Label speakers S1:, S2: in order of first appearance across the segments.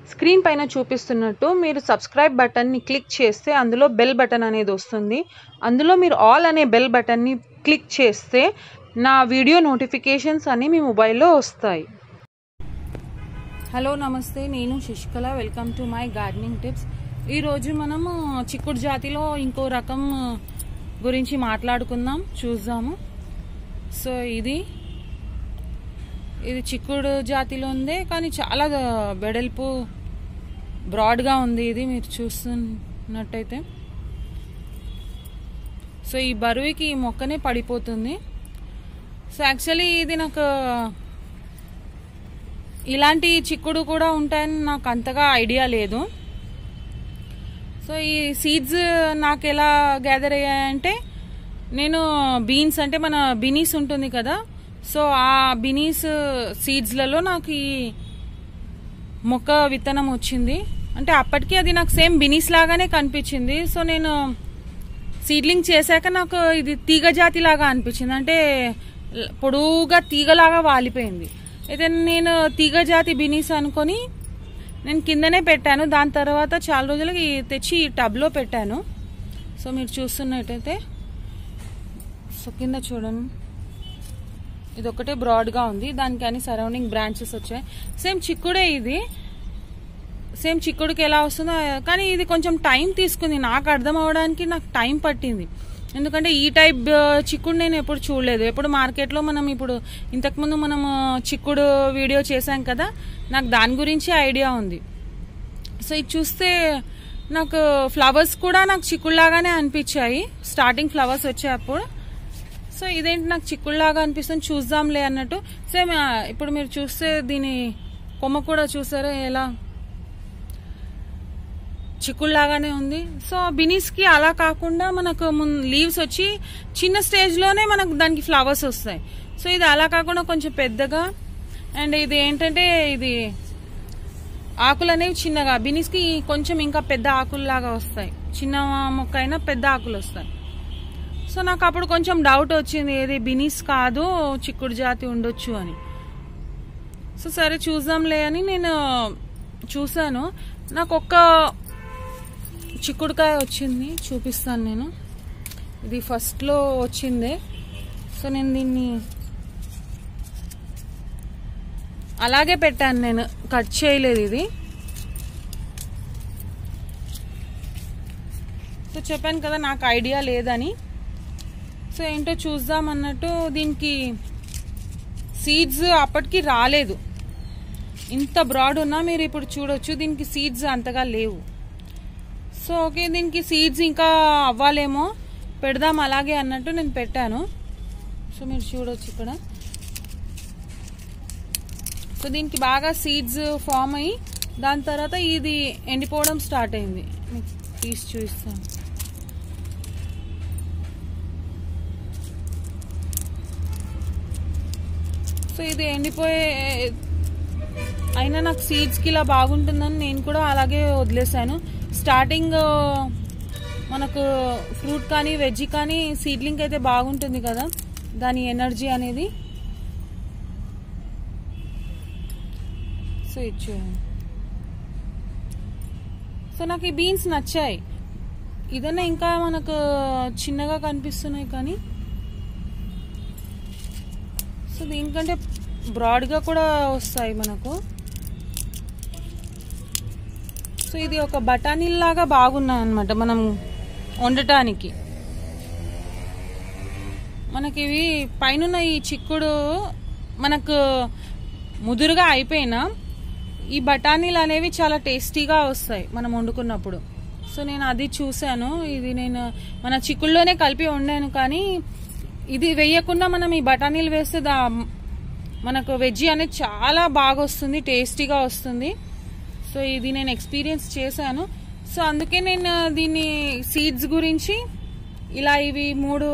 S1: screen పైన చూపిస్తున్నట్టు మీరు సబ్స్క్రైబ్ బటన్ని క్లిక్ చేస్తే అందులో బెల్ బటన్ అనేది వస్తుంది అందులో మీరు ఆల్ అనే బెల్ బటన్ని క్లిక్ చేస్తే నా వీడియో నోటిఫికేషన్స్ అన్నీ మీ మొబైల్లో వస్తాయి హలో నమస్తే నేను Shashikala welcome to my gardening tips ఈరోజు మనము చిక్కుడు జాతిలో ఇంకో రకం గురించి మాట్లాడుకుందాం చూద్దాము సో ఇది ఇది చిక్కుడు జాతిలో ఉందే కానీ చాలా వెడల్పు బ్రాడ్గా ఉంది ఇది మీరు చూస్తున్నట్టయితే సో ఈ బరువుకి ఈ మొక్కనే పడిపోతుంది సో యాక్చువల్లీ ఇది నాకు ఇలాంటి చిక్కుడు కూడా ఉంటాయని నాకు అంతగా ఐడియా లేదు సో ఈ సీడ్స్ నాకు ఎలా గ్యాదర్ అయ్యాయంటే నేను బీన్స్ అంటే మన బినీస్ ఉంటుంది కదా సో ఆ బినీస్ సీడ్స్లలో నాకు ఈ మొక్క విత్తనం వచ్చింది అంటే అప్పటికి అది నాకు సేమ్ బినీస్ లాగానే కనిపించింది సో నేను సీడ్లింగ్ చేశాక నాకు ఇది తీగ జాతి లాగా అనిపించింది అంటే పొడువుగా తీగలాగా వాలిపోయింది అయితే నేను తీగ జాతి బినీస్ అనుకొని నేను కిందనే పెట్టాను దాని తర్వాత చాలా రోజులకి తెచ్చి ఈ టబ్లో పెట్టాను సో మీరు చూస్తున్నట్టయితే సో కింద చూడండి ఇది ఒకటే బ్రాడ్గా ఉంది దానికి అన్ని సరౌండింగ్ బ్రాంచెస్ వచ్చాయి సేమ్ చిక్కుడే ఇది సేమ్ చిక్కుడుకి ఎలా వస్తుందో కానీ ఇది కొంచెం టైం తీసుకుంది నాకు అర్థం అవడానికి నాకు టైం పట్టింది ఎందుకంటే ఈ టైప్ చిక్కుడు నేను ఎప్పుడు చూడలేదు ఎప్పుడు మార్కెట్లో మనం ఇప్పుడు ఇంతకుముందు మనం చిక్కుడు వీడియో చేశాం కదా నాకు దాని గురించి ఐడియా ఉంది సో ఇది చూస్తే నాకు ఫ్లవర్స్ కూడా నాకు చిక్కుడులాగానే అనిపించాయి స్టార్టింగ్ ఫ్లవర్స్ వచ్చాయి అప్పుడు సో ఇదేంటి నాకు చిక్కుడులాగా అనిపిస్తుంది చూద్దాంలే అన్నట్టు సేమ్ ఇప్పుడు మీరు చూస్తే దీని కొమ్మ కూడా చూసారా ఎలా చిక్కుడులాగానే ఉంది సో బినీస్కి అలా కాకుండా మనకు లీవ్స్ వచ్చి చిన్న స్టేజ్లోనే మనకు దానికి ఫ్లవర్స్ వస్తాయి సో ఇది అలా కాకుండా కొంచెం పెద్దగా అండ్ ఇది ఏంటంటే ఇది ఆకులు అనేవి చిన్నగా బినీస్కి కొంచెం ఇంకా పెద్ద ఆకుల్లాగా వస్తాయి చిన్న మొక్క అయినా పెద్ద ఆకులు వస్తాయి సో నాకు అప్పుడు కొంచెం డౌట్ వచ్చింది ఏది బినీస్ కాదు చిక్కుడు జాతి ఉండొచ్చు అని సో సరే చూద్దాంలే అని నేను చూశాను నాకు ఒక్క చిక్కుడుకాయ వచ్చింది చూపిస్తాను నేను ఇది ఫస్ట్లో వచ్చిందే సో నేను దీన్ని అలాగే పెట్టాను నేను కట్ చేయలేదు ఇది సో చెప్పాను కదా నాకు ఐడియా లేదని సో ఏంటో చూద్దాం అన్నట్టు దీనికి సీడ్స్ అప్పటికి రాలేదు ఇంత బ్రాడ్ ఉన్నా మీరు ఇప్పుడు చూడొచ్చు దీనికి సీడ్స్ అంతగా లేవు సో ఓకే దీనికి సీడ్స్ ఇంకా అవ్వాలేమో పెడదాం అలాగే అన్నట్టు నేను పెట్టాను సో మీరు చూడొచ్చు ఇక్కడ సో దీనికి బాగా సీడ్స్ ఫామ్ అయ్యి దాని తర్వాత ఇది ఎండిపోవడం స్టార్ట్ అయింది మీకు తీసి చూపిస్తాను సో ఇది ఎండిపోయే అయినా నాకు సీడ్స్కి ఇలా బాగుంటుందని నేను కూడా అలాగే వదిలేసాను స్టార్టింగ్ మనకు ఫ్రూట్ కానీ వెజ్ కానీ సీడ్లింగ్ అయితే బాగుంటుంది కదా దాని ఎనర్జీ అనేది సో ఇచ్చు సో నాకు ఈ బీన్స్ నచ్చాయి ఇదన్నా ఇంకా మనకు చిన్నగా కనిపిస్తున్నాయి కానీ సో దీనికంటే బ్రాడ్గా కూడా వస్తాయి మనకు సో ఇది ఒక బఠానీలాగా బాగున్నాయి అనమాట మనం వండటానికి మనకి ఇవి పైన ఈ చిక్కుడు మనకు ముదురుగా అయిపోయినా ఈ బఠానీలు అనేవి చాలా టేస్టీగా వస్తాయి మనం వండుకున్నప్పుడు సో నేను అది చూశాను ఇది నేను మన చిక్కుడులోనే కలిపి వండాను కానీ ఇది వేయకుండా మనం ఈ బఠానీలు వేస్తే దా మనకు వెజ్ అనేది చాలా బాగా వస్తుంది టేస్టీగా వస్తుంది సో ఇది నేను ఎక్స్పీరియన్స్ చేశాను సో అందుకే నేను దీన్ని సీడ్స్ గురించి ఇలా ఇవి మూడు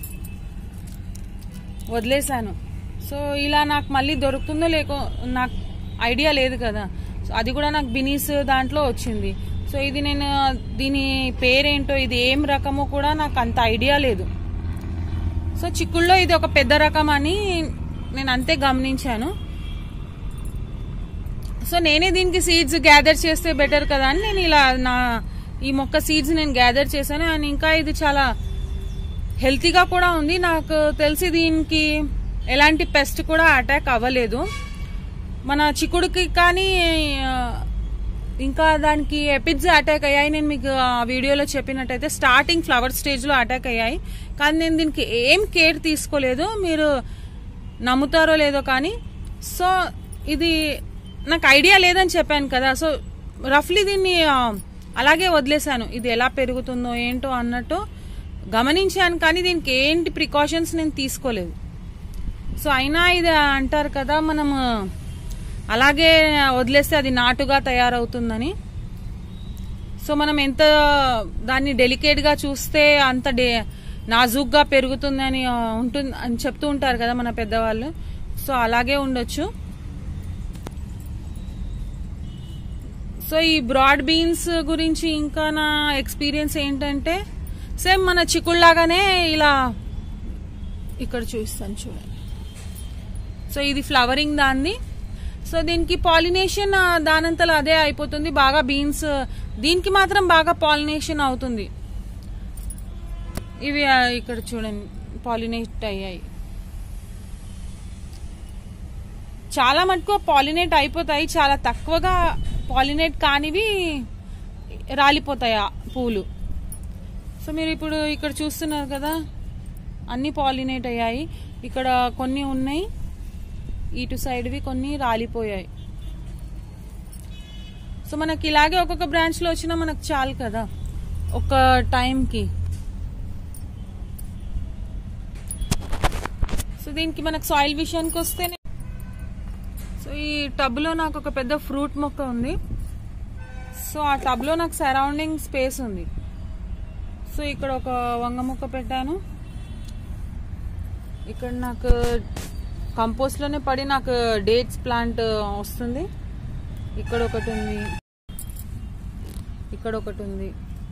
S1: వదిలేశాను సో ఇలా నాకు మళ్ళీ దొరుకుతుందో లేకో నాకు ఐడియా లేదు కదా సో అది కూడా నాకు బినీస్ దాంట్లో వచ్చింది సో ఇది నేను దీని పేరేంటో ఇది ఏం రకమో కూడా నాకు అంత ఐడియా లేదు సో చిక్కుల్లో ఇది ఒక పెద్ద రకం అని నేను అంతే గమనించాను సో నేనే దీనికి సీడ్స్ గ్యాదర్ చేస్తే బెటర్ కదా అని నేను ఇలా నా ఈ మొక్క సీడ్స్ నేను గ్యాదర్ చేశాను అండ్ ఇంకా ఇది చాలా హెల్తీగా కూడా ఉంది నాకు తెలిసి దీనికి ఎలాంటి పెస్ట్ కూడా అటాక్ అవ్వలేదు మన చిక్కుడుకి కానీ ఆ, ఇంకా దానికి ఎపిడ్స్ అటాక్ అయ్యాయి నేను మీకు ఆ వీడియోలో చెప్పినట్టయితే స్టార్టింగ్ ఫ్లవర్ స్టేజ్లో అటాక్ అయ్యాయి కానీ నేను దీనికి ఏం కేర్ తీసుకోలేదు మీరు నమ్ముతారో లేదో కానీ సో ఇది నాకు ఐడియా లేదని చెప్పాను కదా సో రఫ్లీ దీన్ని ఆ, అలాగే వదిలేశాను ఇది ఎలా పెరుగుతుందో ఏంటో అన్నట్టు గమనించాను కానీ దీనికి ఏంటి ప్రికాషన్స్ నేను తీసుకోలేదు సో అయినా ఇది అంటారు కదా మనం అలాగే వదిలేస్తే అది నాటుగా తయారవుతుందని సో మనం ఎంత దాన్ని డెలికేట్గా చూస్తే అంత డే నాజూగ్గా పెరుగుతుందని ఆ, ఉంటుంది అని చెప్తూ ఉంటారు కదా మన పెద్దవాళ్ళు సో అలాగే ఉండొచ్చు సో ఈ బ్రాడ్ బీన్స్ గురించి ఇంకా నా ఎక్స్పీరియన్స్ ఏంటంటే సేమ్ మన చిక్కుళ్ళలాగానే ఇలా ఇక్కడ చూస్తాను చూడండి సో ఇది ఫ్లవరింగ్ దాన్ని సో దీనికి పాలినేషన్ దానంతలో అదే అయిపోతుంది బాగా బీన్స్ దీనికి మాత్రం బాగా పాలినేషన్ అవుతుంది ఇవి ఆ, ఇక్కడ చూడండి పాలినేట్ అయ్యాయి చాలా మటుకు పాలినేట్ అయిపోతాయి చాలా తక్కువగా పాలినేట్ కానివి రాలిపోతాయి ఆ పూలు సో మీరు ఇప్పుడు ఇక్కడ చూస్తున్నారు కదా అన్ని పాలినేట్ అయ్యాయి ఇక్కడ కొన్ని ఉన్నాయి ఇటు సైడ్వి కొన్ని రాలిపోయాయి సో మనకి ఇలాగే ఒక్కొక్క బ్రాంచ్ లో వచ్చినా మనకు చాలు కదా ఒక టైంకి సో దీనికి మనకు సాయిల్ విషయానికి వస్తే సో ఈ టబ్ లో నాకు ఒక పెద్ద ఫ్రూట్ మొక్క ఉంది సో ఆ టబ్ లో నాకు సరౌండింగ్ స్పేస్ ఉంది సో ఇక్కడ ఒక వంగ మొక్క పెట్టాను ఇక్కడ నాకు కంపోస్ట్ లోనే పడి నాకు డేట్స్ ప్లాంట్ వస్తుంది ఇక్కడ ఒకటి ఉంది ఇక్కడ ఒకటి ఉంది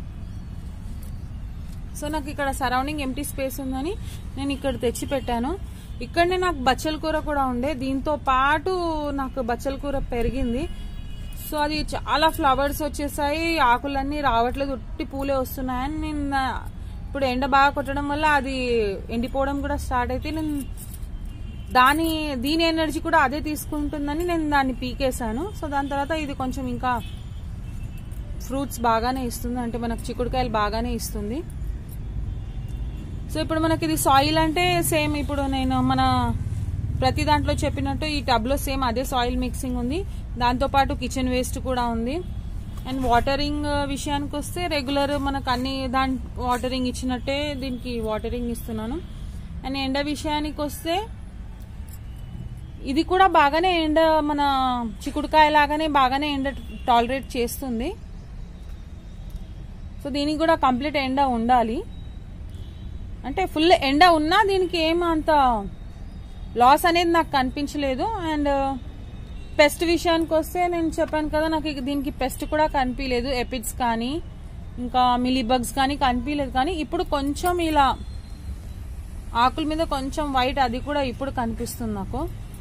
S1: సో నాకు ఇక్కడ సరౌండింగ్ ఎంటీ స్పేస్ ఉందని నేను ఇక్కడ తెచ్చి పెట్టాను ఇక్కడనే నాకు బచ్చల కూర కూడా ఉండే దీంతో పాటు నాకు బచ్చల కూర పెరిగింది సో అది చాలా ఫ్లవర్స్ వచ్చేసాయి ఆకులన్నీ రావట్లేదు ఉట్టి పూలే వస్తున్నాయని నేను నా- ఇప్పుడు ఎండ బాగా కొట్టడం వల్ల అది ఎండిపోవడం కూడా స్టార్ట్ అయితే నేను దాని దీని ఎనర్జీ కూడా అదే తీసుకుంటుందని నేను దాన్ని పీకేశాను సో దాని తర్వాత ఇది కొంచెం ఇంకా ఫ్రూట్స్ బాగానే ఇస్తుంది అంటే మనకు చిక్కుడుకాయలు బాగానే ఇస్తుంది సో ఇప్పుడు మనకి ఇది సాయిల్ అంటే సేమ్ ఇప్పుడు నేను మన ప్రతి దాంట్లో చెప్పినట్టు ఈ టబ్లో సేమ్ అదే సాయిల్ మిక్సింగ్ ఉంది దాంతోపాటు కిచెన్ వేస్ట్ కూడా ఉంది అండ్ వాటరింగ్ విషయానికి వస్తే రెగ్యులర్ మనకు అన్ని దాని వాటరింగ్ ఇచ్చినట్టే దీనికి వాటరింగ్ ఇస్తున్నాను అండ్ ఎండ విషయానికి వస్తే ఇది కూడా బాగానే ఎండ మన చిక్కుడుకాయ లాగానే బాగానే ఎండ టాలరేట్ చేస్తుంది సో దీనికి కూడా కంప్లీట్ ఎండ ఉండాలి అంటే ఫుల్ ఎండ ఉన్నా దీనికి ఏం అంత లాస్ అనేది నాకు కనిపించలేదు అండ్ పెస్ట్ విషయానికి వస్తే నేను చెప్పాను కదా నాకు ఇక దీనికి పెస్ట్ కూడా కనిపించలేదు ఎపిడ్స్ కానీ ఇంకా మిలీ బగ్స్ కానీ కనిపించలేదు కానీ ఇప్పుడు కొంచెం ఇలా ఆకుల మీద కొంచెం వైట్ అది కూడా ఇప్పుడు కనిపిస్తుంది నాకు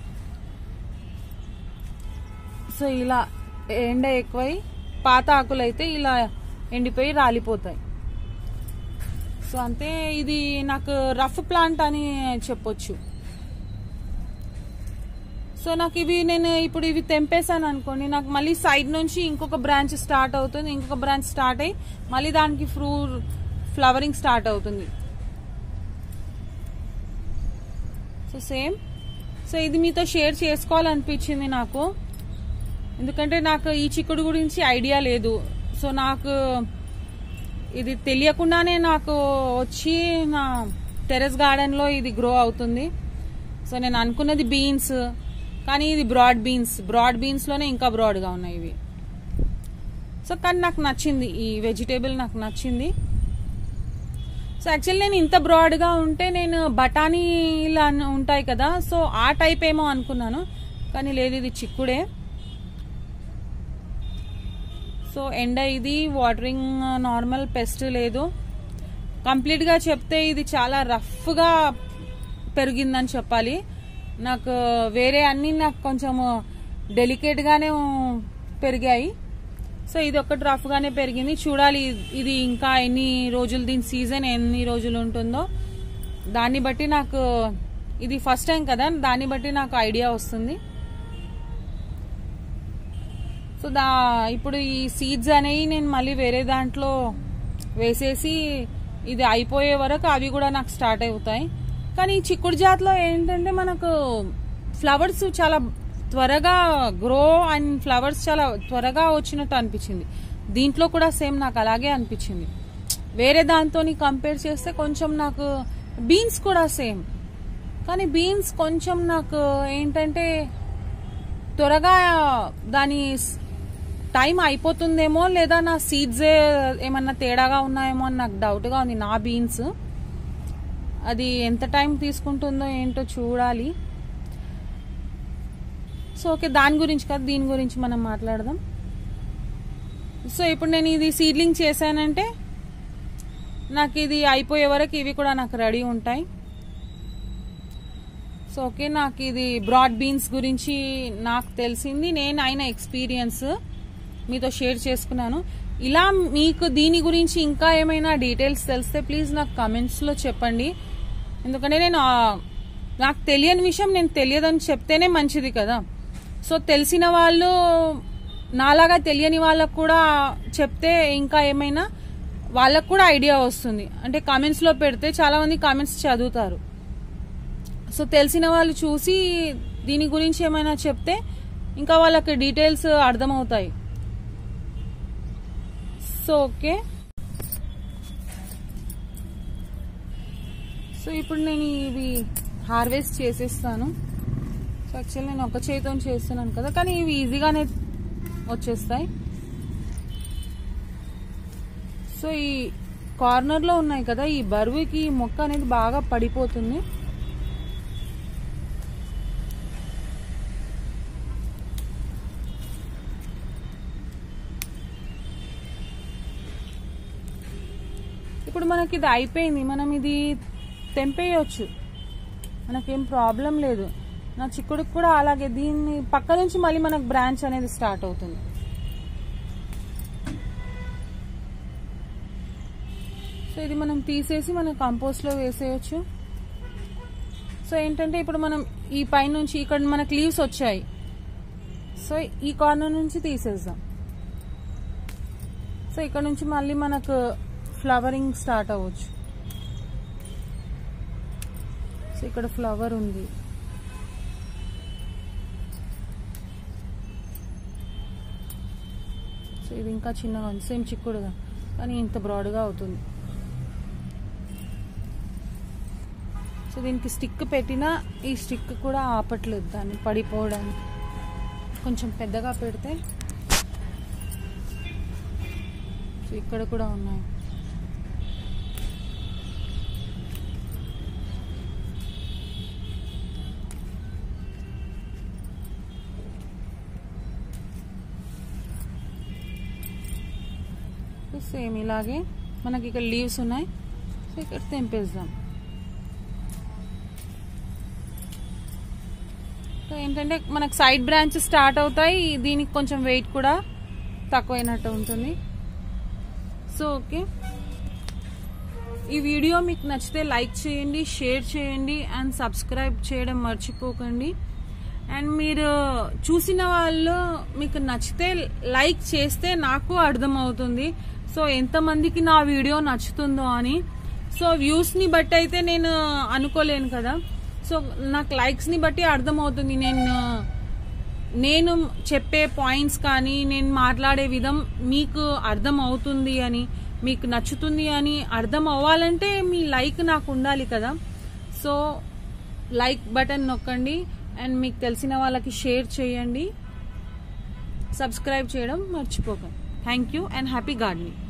S1: సో ఇలా ఎండ ఎక్కువై పాత ఆకులు అయితే ఇలా ఎండిపోయి రాలిపోతాయి సో అంతే ఇది నాకు రఫ్ ప్లాంట్ అని చెప్పొచ్చు సో నాకు ఇవి నేను ఇప్పుడు ఇవి తెంపేశాను అనుకోండి నాకు మళ్ళీ సైడ్ నుంచి ఇంకొక బ్రాంచ్ స్టార్ట్ అవుతుంది ఇంకొక బ్రాంచ్ స్టార్ట్ అయ్యి మళ్ళీ దానికి ఫ్రూ ఫ్లవరింగ్ స్టార్ట్ అవుతుంది సో సేమ్ సో ఇది మీతో షేర్ చేసుకోవాలనిపించింది నాకు ఎందుకంటే నాకు ఈ చిక్కుడు గురించి ఐడియా లేదు సో నాకు ఇది తెలియకుండానే నాకు వచ్చి నా టెరెస్ గార్డెన్లో ఇది గ్రో అవుతుంది సో నేను అనుకున్నది బీన్స్ కానీ ఇది బ్రాడ్ బీన్స్ బ్రాడ్ బీన్స్లోనే ఇంకా బ్రాడ్గా ఉన్నాయి ఇవి సో కానీ నాకు నచ్చింది ఈ వెజిటేబుల్ నాకు నచ్చింది సో యాక్చువల్లీ నేను ఇంత బ్రాడ్గా ఉంటే నేను బఠానీలు అన్న- ఉంటాయి కదా సో ఆ టైప్ ఏమో అనుకున్నాను కానీ లేదు ఇది చిక్కుడే సో ఎండ ఇది వాటరింగ్ నార్మల్ పెస్ట్ లేదు కంప్లీట్గా చెప్తే ఇది చాలా రఫ్గా పెరిగిందని చెప్పాలి నాకు వేరే అన్ని నాకు కొంచెం డెలికేట్గానే పెరిగాయి సో ఇది ఒకటి రఫ్గానే పెరిగింది చూడాలి ఇది ఇంకా ఎన్ని రోజులు దీని సీజన్ ఎన్ని రోజులు ఉంటుందో దాన్ని బట్టి నాకు ఇది ఫస్ట్ టైం కదా దాన్ని బట్టి నాకు ఐడియా వస్తుంది సో దా ఇప్పుడు ఈ సీడ్స్ అనేవి నేను మళ్ళీ వేరే దాంట్లో వేసేసి ఇది అయిపోయే వరకు అవి కూడా నాకు స్టార్ట్ అవుతాయి కానీ ఈ చిక్కుడు జాతిలో ఏంటంటే మనకు ఫ్లవర్స్ చాలా త్వరగా గ్రో అండ్ ఫ్లవర్స్ చాలా త్వరగా వచ్చినట్టు అనిపించింది దీంట్లో కూడా సేమ్ నాకు అలాగే అనిపించింది వేరే దాంతో కంపేర్ చేస్తే కొంచెం నాకు బీన్స్ కూడా సేమ్ కానీ బీన్స్ కొంచెం నాకు ఏంటంటే త్వరగా దాని టైం అయిపోతుందేమో లేదా నా సీడ్స్ ఏమన్నా తేడాగా ఉన్నాయేమో అని నాకు డౌట్గా ఉంది నా బీన్స్ అది ఎంత టైం తీసుకుంటుందో ఏంటో చూడాలి సో ఓకే దాని గురించి కాదు దీని గురించి మనం మాట్లాడదాం సో ఇప్పుడు నేను ఇది సీడ్లింగ్ చేశానంటే నాకు ఇది అయిపోయే వరకు ఇవి కూడా నాకు రెడీ ఉంటాయి సో ఓకే నాకు ఇది బ్రాడ్ బీన్స్ గురించి నాకు తెలిసింది నేను అయిన ఎక్స్పీరియన్స్ మీతో షేర్ చేసుకున్నాను ఇలా మీకు దీని గురించి ఇంకా ఏమైనా డీటెయిల్స్ తెలిస్తే ప్లీజ్ నాకు కమెంట్స్లో చెప్పండి ఎందుకంటే నేను నాకు తెలియని విషయం నేను తెలియదని చెప్తేనే మంచిది కదా సో తెలిసిన వాళ్ళు నాలాగా తెలియని వాళ్ళకు కూడా చెప్తే ఇంకా ఏమైనా వాళ్ళకు కూడా ఐడియా వస్తుంది అంటే కామెంట్స్లో పెడితే చాలామంది కామెంట్స్ చదువుతారు సో తెలిసిన వాళ్ళు చూసి దీని గురించి ఏమైనా చెప్తే ఇంకా వాళ్ళకి డీటెయిల్స్ అర్థమవుతాయి సో ఓకే సో ఇప్పుడు నేను ఇవి హార్వెస్ట్ చేసేస్తాను సో యాక్చువల్లీ నేను ఒక చేతితో చేస్తున్నాను కదా కానీ ఇవి ఈజీగానే వచ్చేస్తాయి సో ఈ కార్నర్లో ఉన్నాయి కదా ఈ బరువుకి ఈ మొక్క అనేది బాగా పడిపోతుంది ఇప్పుడు మనకి ఇది అయిపోయింది మనం ఇది తెంపేయచ్చు మనకేం ప్రాబ్లం లేదు నా చిక్కుడికి కూడా అలాగే దీన్ని పక్క నుంచి మళ్ళీ మనకు బ్రాంచ్ అనేది స్టార్ట్ అవుతుంది సో ఇది మనం తీసేసి మనం కంపోస్ట్లో వేసేయచ్చు సో ఏంటంటే ఇప్పుడు మనం ఈ పైన నుంచి ఇక్కడ మనకు లీవ్స్ వచ్చాయి సో ఈ కార్నర్ నుంచి తీసేద్దాం సో ఇక్కడ నుంచి మళ్ళీ మనకు ఫ్లవరింగ్ స్టార్ట్ అవ్వచ్చు సో ఇక్కడ ఫ్లవర్ ఉంది సో ఇది ఇంకా చిన్నగా ఉంది సేమ్ చిక్కుడుగా కానీ ఇంత బ్రాడ్గా అవుతుంది సో దీనికి స్టిక్ పెట్టినా ఈ స్టిక్ కూడా ఆపట్లేదు దాన్ని పడిపోవడానికి కొంచెం పెద్దగా పెడితే సో ఇక్కడ కూడా ఉన్నాయి సేమ్ ఇలాగే మనకి ఇక్కడ లీవ్స్ ఉన్నాయి సో ఇక్కడ తెంపేద్దాం సో ఏంటంటే మనకు సైడ్ బ్రాంచ్ స్టార్ట్ అవుతాయి దీనికి కొంచెం వెయిట్ కూడా తక్కువైనట్టు ఉంటుంది సో ఓకే ఈ వీడియో మీకు నచ్చితే లైక్ చేయండి షేర్ చేయండి అండ్ సబ్స్క్రైబ్ చేయడం మర్చిపోకండి అండ్ మీరు చూసిన వాళ్ళు మీకు నచ్చితే లైక్ చేస్తే నాకు అర్థమవుతుంది సో ఎంతమందికి నా వీడియో నచ్చుతుందో అని సో వ్యూస్ని బట్టి అయితే నేను అనుకోలేను కదా సో నాకు లైక్స్ని బట్టి అర్థమవుతుంది నేను నేను చెప్పే పాయింట్స్ కానీ నేను మాట్లాడే విధం మీకు అర్థం అవుతుంది అని మీకు నచ్చుతుంది అని అర్థం అవ్వాలంటే మీ లైక్ నాకు ఉండాలి కదా సో లైక్ బటన్ నొక్కండి అండ్ మీకు తెలిసిన వాళ్ళకి షేర్ చేయండి సబ్స్క్రైబ్ చేయడం మర్చిపోకండి thank you and happy gardening